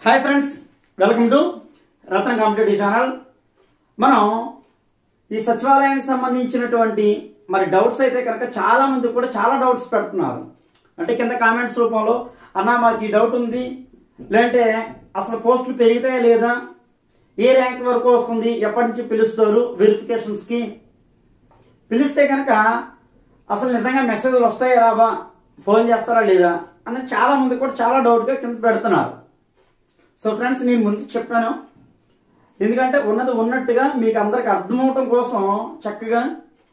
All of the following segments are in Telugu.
hi friends welcome to Ratna competitive channel మనం ఈ సచివాలయానికి సంబంధించినటువంటి మరి డౌట్స్ అయితే కనుక చాలా మంది కూడా చాలా డౌట్స్ పెడుతున్నారు అంటే కింద కామెంట్స్ రూపంలో అన్న మాకు ఈ డౌట్ ఉంది లేదంటే అసలు పోస్టులు పెరిగితాయా లేదా ఏ ర్యాంక్ వరకు వస్తుంది ఎప్పటి నుంచి పిలుస్తారు వెరిఫికేషన్స్కి పిలిస్తే కనుక అసలు నిజంగా మెసేజ్లు వస్తాయా రావా ఫోన్ చేస్తారా లేదా అని చాలా మంది కూడా చాలా డౌట్గా కింద పెడుతున్నారు సో ఫ్రెండ్స్ నేను ముందు చెప్పాను ఎందుకంటే ఉన్నది ఉన్నట్టుగా మీకు అందరికి అర్థమవటం కోసం చక్కగా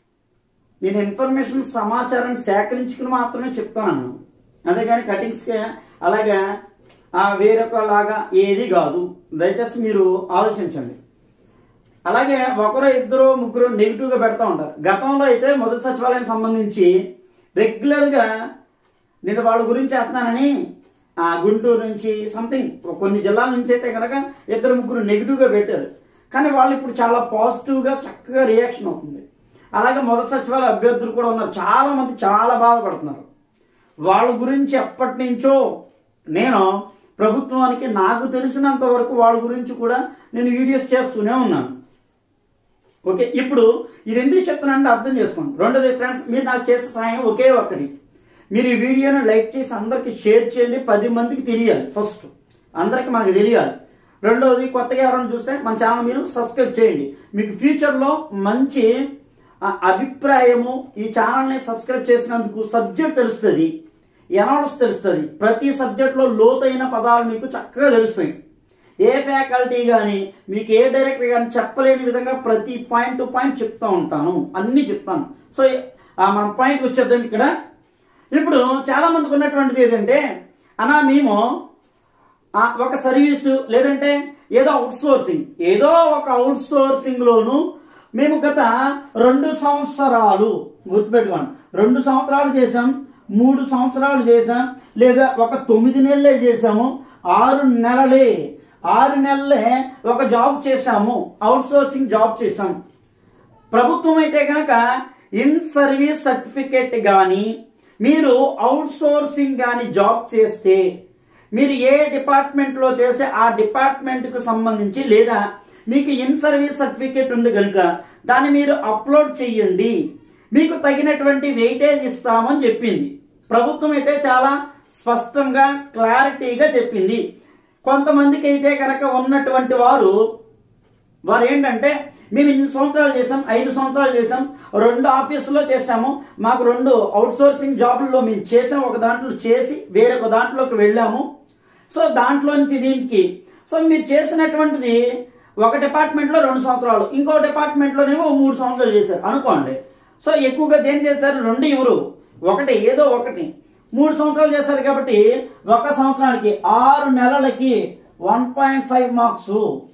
నేను ఇన్ఫర్మేషన్ సమాచారాన్ని సేకరించుకుని మాత్రమే చెప్తాను అంతేగాని కటింగ్స్కి అలాగే ఆ, వేరొకలాగా ఏది కాదు దయచేసి మీరు ఆలోచించండి అలాగే ఒకరు ఇద్దరు ముగ్గురు నెగిటివ్గా పెడతా ఉంటారు గతంలో అయితే మొదటి సచివాలయం సంబంధించి రెగ్యులర్గా నేను వాళ్ళ గురించి చేస్తున్నానని ఆ గుంటూరు నుంచి సంథింగ్ కొన్ని జిల్లాల నుంచి అయితే కనుక ఇద్దరు ముగ్గురు నెగిటివ్గా పెట్టారు కానీ వాళ్ళు ఇప్పుడు చాలా పాజిటివ్గా చక్కగా రియాక్షన్ అవుతుంది అలాగే మొదటి సచివాలయ అభ్యర్థులు కూడా ఉన్నారు చాలా మంది చాలా బాధపడుతున్నారు వాళ్ళ గురించి ఎప్పటి నుంచో నేను ప్రభుత్వానికి నాకు తెలిసినంత వరకు వాళ్ళ గురించి కూడా నేను వీడియోస్ చేస్తూనే ఉన్నాను ఓకే ఇప్పుడు ఇది ఎందుకు చెప్తున్నానంటే అర్థం చేసుకోండి రెండోది ఫ్రెండ్స్ మీరు నాకు చేసే సహాయం ఒకే ఒక్కటి మీరు ఈ వీడియోను లైక్ చేసి అందరికి షేర్ చేయండి పది మందికి తెలియాలి ఫస్ట్ అందరికి మనకు తెలియాలి రెండోది కొత్తగా ఎవరైనా చూస్తే మన ఛానల్ మీరు సబ్స్క్రైబ్ చేయండి మీకు ఫ్యూచర్లో మంచి ఆ, అభిప్రాయము ఈ ఛానల్ని సబ్స్క్రైబ్ చేసినందుకు సబ్జెక్ట్ తెలుస్తుంది ఎనాలిస్ తెలుస్తుంది ప్రతి సబ్జెక్ట్లో లోతైన పదాలు మీకు చక్కగా తెలుస్తాయి ఏ ఫ్యాకల్టీ కానీ మీకు ఏ డైరెక్టర్ కానీ చెప్పలేని విధంగా ప్రతి పాయింట్ టు పాయింట్ చెప్తా ఉంటాను అన్ని చెప్తాను సో ఆ, మనం పాయింట్ వచ్చేద్దాం ఇక్కడ ఇప్పుడు చాలా మందికి ఉన్నటువంటిది ఏంటంటే అన్నా మేము ఆ, ఒక సర్వీసు లేదంటే ఏదో అవుట్ సోర్సింగ్ ఏదో ఒక అవుట్ సోర్సింగ్ లోను మేము గత రెండు సంవత్సరాలు గుర్తుపెట్టుకోండి రెండు సంవత్సరాలు చేసాం మూడు సంవత్సరాలు చేసాం లేదా ఒక తొమ్మిది నెలలే చేసాము ఆరు నెలలే ఆరు నెలలే ఒక జాబ్ చేసాము అవుట్ సోర్సింగ్ జాబ్ చేసాం ప్రభుత్వం అయితే కనుక ఇన్ సర్వీస్ సర్టిఫికేట్ కానీ మీరు అవుట్ సోర్సింగ్ కానీ జాబ్ చేస్తే మీరు ఏ డిపార్ట్మెంట్లో చేస్తే ఆ డిపార్ట్మెంట్కు సంబంధించి లేదా మీకు ఇన్ సర్వీస్ సర్టిఫికేట్ ఉంది కనుక దాన్ని మీరు అప్లోడ్ చేయండి మీకు తగినటువంటి వెయిటేజ్ ఇస్తామని చెప్పింది ప్రభుత్వం అయితే చాలా స్పష్టంగా క్లారిటీగా చెప్పింది కొంతమందికి అయితే కనుక ఉన్నటువంటి వారు వారు ఏంటంటే మేము ఇన్ని సంవత్సరాలు చేసాం ఐదు సంవత్సరాలు చేసాం రెండు ఆఫీసులో చేసాము మాకు రెండు అవుట్ సోర్సింగ్ జాబుల్లో మేము చేసాం ఒక దాంట్లో చేసి వేరొక దాంట్లోకి వెళ్ళాము సో దాంట్లో నుంచి దీనికి సో మీరు చేసినటువంటిది ఒక డిపార్ట్మెంట్లో రెండు సంవత్సరాలు ఇంకో డిపార్ట్మెంట్లోనేమో మూడు సంవత్సరాలు చేశారు అనుకోండి సో ఎక్కువగా దేని చేస్తారు రెండు ఇవ్వరు ఒకటి ఏదో ఒకటి మూడు సంవత్సరాలు చేస్తారు కాబట్టి ఒక సంవత్సరానికి ఆరు నెలలకి వన్ పాయింట్ ఫైవ్ మార్క్స్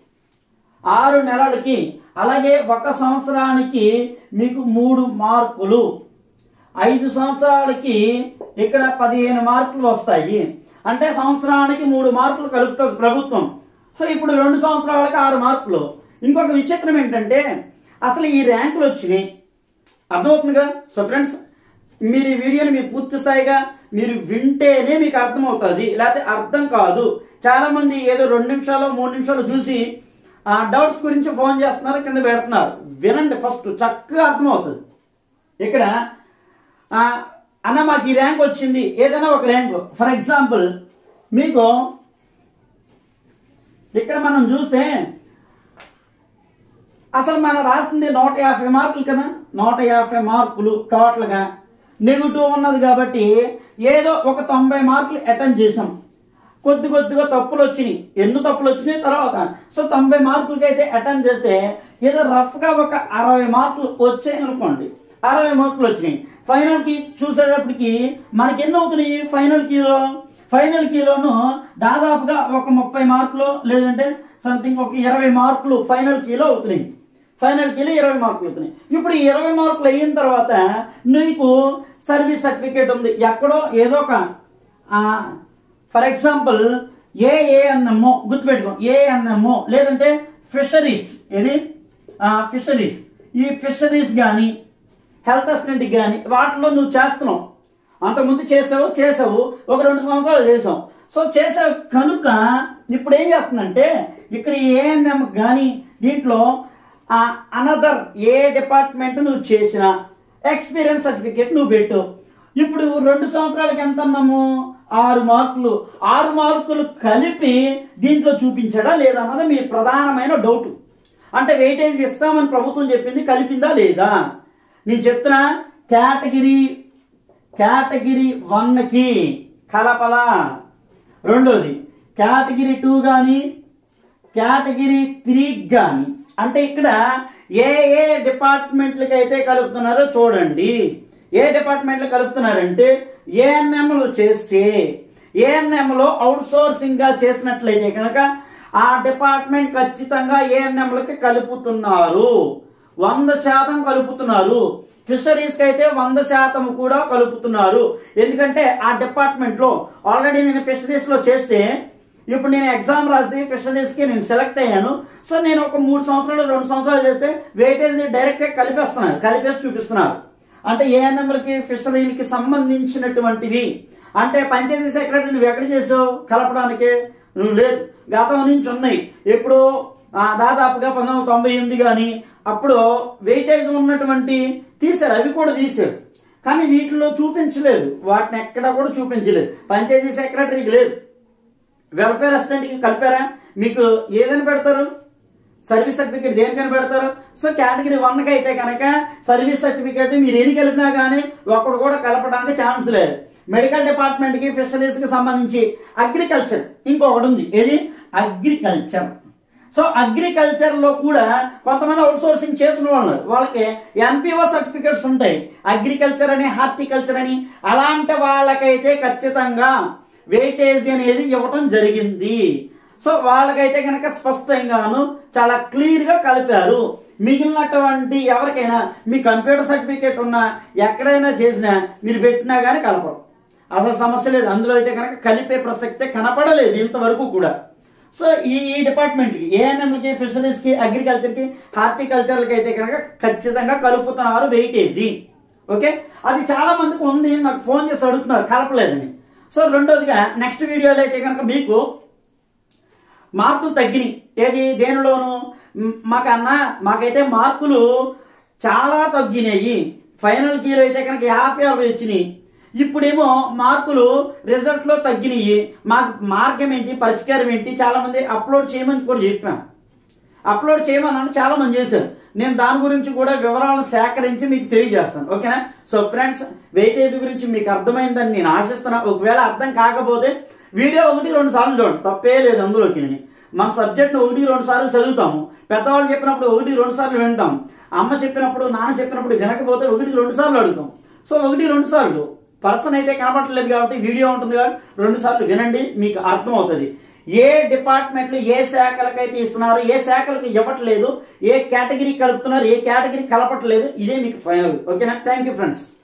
ఆరు నెలలకి అలాగే ఒక సంవత్సరానికి మీకు మూడు మార్కులు ఐదు సంవత్సరాలకి ఇక్కడ పదిహేను మార్కులు వస్తాయి అంటే సంవత్సరానికి మూడు మార్కులు కలుపుతుంది ప్రభుత్వం సో ఇప్పుడు రెండు సంవత్సరాలకి ఆరు మార్కులు ఇంకొక విచిత్రం ఏంటంటే అసలు ఈ ర్యాంకులు వచ్చినాయి అర్థమవుతుందిగా సో ఫ్రెండ్స్ మీరు ఈ వీడియోని మీరు పూర్తి స్థాయిగా మీరు వింటేనే మీకు అర్థమవుతుంది లేకపోతే అర్థం కాదు చాలా మంది ఏదో రెండు నిమిషాలు మూడు నిమిషాలు చూసి ఆ డౌట్స్ గురించి ఫోన్ చేస్తున్నారు కింద పెడుతున్నారు వినండి ఫస్ట్ చక్కగా అర్థమవుతుంది ఇక్కడ ఆ, అన్న మాకు ఈ ర్యాంక్ వచ్చింది ఏదైనా ఒక ర్యాంక్ ఫర్ ఎగ్జాంపుల్ మీకు ఇక్కడ మనం చూస్తే అసలు మనం రాసింది నూట యాభై మార్కులు కదా నూట యాభై మార్కులు టోటల్గా నెగిటివ్ ఉన్నది కాబట్టి ఏదో ఒక తొంభై మార్కులు అటెండ్ చేసాం కొద్ది కొద్దిగా తప్పులు వచ్చినాయి ఎన్ని తప్పులు వచ్చినాయి తర్వాత సో తొంభై మార్కులకి అయితే అటెండ్ చేస్తే ఏదో రఫ్గా ఒక అరవై మార్కులు వచ్చాయి అనుకోండి అరవై మార్కులు వచ్చినాయి ఫైనల్కి చూసేటప్పటికి మనకి ఎన్ని అవుతున్నాయి ఫైనల్ కీలో ఫైనల్ కీలోను దాదాపుగా ఒక ముప్పై మార్కులు లేదంటే సంథింగ్ ఒక ఇరవై మార్కులు ఫైనల్ కీలో అవుతున్నాయి ఫైనల్ కీలో ఇరవై మార్కులు అవుతున్నాయి ఇప్పుడు ఈ ఇరవై మార్కులు అయిన తర్వాత నీకు సర్వీస్ సర్టిఫికేట్ ఉంది ఎక్కడో ఏదో ఒక ఫర్ ఎగ్జాంపుల్ ఏఏఎన్ఎంఓ గుర్తుపెట్టుకో ఏఎన్ఎంఓ లేదంటే ఫిషరీస్ ఏది ఫిషరీస్ ఈ ఫిషరీస్ కానీ హెల్త్ అసిస్టెంట్ కానీ వాటిలో నువ్వు చేస్తున్నావు అంతకుముందు చేసావు చేసావు ఒక రెండు సంవత్సరాలు చేసావు సో చేసావు కనుక ఇప్పుడు ఏం చేస్తుందంటే ఇక్కడ ఏఎన్ఎం కానీ దీంట్లో అనదర్ ఏ డిపార్ట్మెంట్ నువ్వు చేసినా ఎక్స్పీరియన్స్ సర్టిఫికేట్ నువ్వు పెట్టు ఇప్పుడు రెండు సంవత్సరాలకి ఎంత అన్నాము ఆరు మార్కులు ఆరు మార్కులు కలిపి దీంట్లో చూపించాడా లేదా అన్నది మీ ప్రధానమైన డౌట్ అంటే వెయిటేజ్ ఇస్తామని ప్రభుత్వం చెప్పింది కలిపిందా లేదా నేను చెప్తున్నా కేటగిరీ కేటగిరీ వన్కి కలపల రెండోది కేటగిరీ టూ కానీ కేటగిరీ త్రీ కానీ అంటే ఇక్కడ ఏ ఏ డిపార్ట్మెంట్లకి అయితే కలుపుతున్నారో చూడండి ఏ డిపార్ట్మెంట్లు కలుపుతున్నారంటే ఏఎన్ఎంలు చేస్తే ఏఎన్ఎంలో అవుట్ సోర్సింగ్ గా చేసినట్లయితే కనుక ఆ డిపార్ట్మెంట్ ఖచ్చితంగా ఏఎన్ఎంలకి కలుపుతున్నారు వంద శాతం కలుపుతున్నారు ఫిషరీస్ కి అయితే వంద శాతం కూడా కలుపుతున్నారు ఎందుకంటే ఆ డిపార్ట్మెంట్ లో ఆల్రెడీ నేను ఫిషరీస్ లో చేస్తే ఇప్పుడు నేను ఎగ్జామ్ రాసి ఫిషరీస్ కి నేను సెలెక్ట్ అయ్యాను సో నేను ఒక మూడు సంవత్సరాలు రెండు సంవత్సరాలు చేస్తే వెయిటేజ్ డైరెక్ట్ గా కలిపేస్తున్నారు కలిపేసి చూపిస్తున్నారు అంటే ఏఎన్ఎంలకి ఫిషరీలకి సంబంధించినటువంటివి అంటే పంచాయతీ సెక్రటరీ నువ్వు ఎక్కడ చేసావు కలపడానికి నువ్వు లేదు గతం నుంచి ఉన్నాయి ఎప్పుడు ఆ, దాదాపుగా పంతొమ్మిది వందల తొంభై ఎనిమిది కానీ అప్పుడు వెయిటేజ్ ఉన్నటువంటి తీశారు అవి కూడా తీశారు కానీ వీటిలో చూపించలేదు వాటిని ఎక్కడా కూడా చూపించలేదు పంచాయతీ సెక్రటరీకి లేదు వెల్ఫేర్ అసిస్టెంట్కి కలిపారా మీకు ఏదని పెడతారు సర్వీస్ సర్టిఫికేట్ దేనికని పెడతారు సో కేటగిరీ వన్కి అయితే కనుక సర్వీస్ సర్టిఫికేట్ మీరు ఎన్ని కలిపినా కానీ ఒకడు కూడా కలపడానికి ఛాన్స్ లేదు మెడికల్ డిపార్ట్మెంట్ కి ఫిషరీస్ కి సంబంధించి అగ్రికల్చర్ ఇంకొకటి ఉంది ఏది అగ్రికల్చర్ సో అగ్రికల్చర్ లో కూడా కొంతమంది అవుట్ సోర్సింగ్ చేసిన వాళ్ళు వాళ్ళకి ఎన్పిఓ సర్టిఫికేట్స్ ఉంటాయి అగ్రికల్చర్ అని హార్టికల్చర్ అని అలాంటి వాళ్ళకైతే ఖచ్చితంగా వెయిటేజ్ అనేది ఇవ్వటం జరిగింది సో వాళ్ళకైతే కనుక స్పష్టంగాను చాలా క్లియర్ గా కలిపారు మిగిలినటువంటి ఎవరికైనా మీ కంప్యూటర్ సర్టిఫికేట్ ఉన్నా ఎక్కడైనా చేసినా మీరు పెట్టినా కానీ కలపరు అసలు సమస్య లేదు అందులో అయితే కనుక కలిపే ప్రసక్తే కనపడలేదు ఇంతవరకు కూడా సో ఈ ఈ డిపార్ట్మెంట్కి ఏఎన్ఎంకి ఫిషరీస్కి అగ్రికల్చర్కి హార్టికల్చర్కి అయితే కనుక ఖచ్చితంగా కలుపుతున్నారు వెయిటేజీ ఓకే అది చాలా మందికి ఉంది నాకు ఫోన్ చేసి అడుగుతున్నారు కలపలేదని సో రెండోదిగా నెక్స్ట్ వీడియోలో అయితే కనుక మీకు మార్కులు తగ్గినాయి ఏది దేనిలోను మ్, మాకన్నా మాకైతే మార్కులు చాలా తగ్గినాయి ఫైనల్ కీలో అయితే కనుక యాభై యాభై వచ్చినాయి ఇప్పుడేమో మార్కులు రిజల్ట్ లో తగ్గినాయి మాకు మార్గం ఏంటి పరిష్కారం ఏంటి చాలా మంది అప్లోడ్ చేయమని కూడా చెప్పాను అప్లోడ్ చేయమని చాలా మంది చేశారు నేను దాని గురించి కూడా వివరాలను సేకరించి మీకు తెలియజేస్తాను ఓకేనా సో ఫ్రెండ్స్ వెయిటేజ్ గురించి మీకు అర్థమైందని నేను ఆశిస్తున్నా ఒకవేళ అర్థం కాకపోతే వీడియో ఒకటి రెండు సార్లు చూడండి తప్పే లేదు అందులోకి మన సబ్జెక్ట్ ఒకటి రెండు సార్లు చదువుతాము పెద్దవాళ్ళు చెప్పినప్పుడు ఒకటి రెండు సార్లు వింటాం అమ్మ చెప్పినప్పుడు నాన్న చెప్పినప్పుడు వినకపోతే ఒకటి రెండు సార్లు అడుగుతాం సో ఒకటి రెండు సార్లు పర్సన్ అయితే కనబడట్లేదు కాబట్టి వీడియో ఉంటుంది కాబట్టి రెండు సార్లు వినండి మీకు అర్థం అవుతుంది ఏ డిపార్ట్మెంట్లు ఏ శాఖలకైతే ఇస్తున్నారు ఏ శాఖలకు ఇవ్వట్లేదు ఏ కేటగిరీ కలుపుతున్నారు ఏ కేటగిరీ కలపట్లేదు ఇదే మీకు ఫైనల్ ఓకేనా థ్యాంక్ యూ ఫ్రెండ్స్